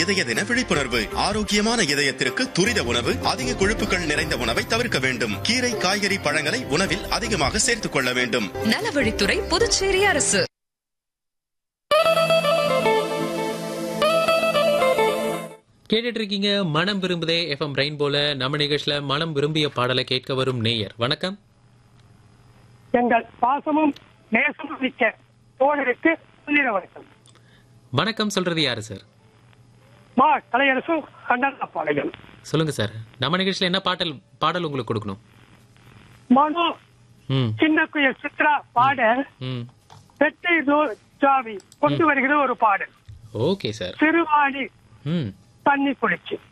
இதய தின விழிப்புணர்வு ஆரோக்கியமான இதயத்திற்கு துரித உணவு அதிக கொழுப்புகள் நிறைந்த உணவை தவிர்க்க வேண்டும் கீரை காய்கறி பழங்களை உணவில் அதிகமாக சேர்த்துக் கொள்ள வேண்டும் நலவழித்துறை புதுச்சேரி அரசு கேட்டுட்டு இருக்கீங்க மனம் விரும்புதே எஃப்எம் ரெயின்போல நம்ம நிகழ்ச்சியில மனம் விரும்பிய பாடலை கேட்க வரும் நேயர் வணக்கம் எங்கள் பாசமும் நேசமும் மிக்க தோழருக்கு புள்ளிர வணக்கம் வணக்கம் சொல்றது யாரு சார் மா கலையரசு கண்டன பாடல்கள் சொல்லுங்க சார் நம்ம நிகழ்ச்சியில என்ன பாடல் பாடல் உங்களுக்கு கொடுக்கணும் மனு ம் சின்ன குயில் சித்ரா பாட ம் வெற்றி நூல் ஜாவி கொண்டு வருகிற ஒரு பாடல் ஓகே சார் சிறுவாணி ம் தண்ணி குளிச்சு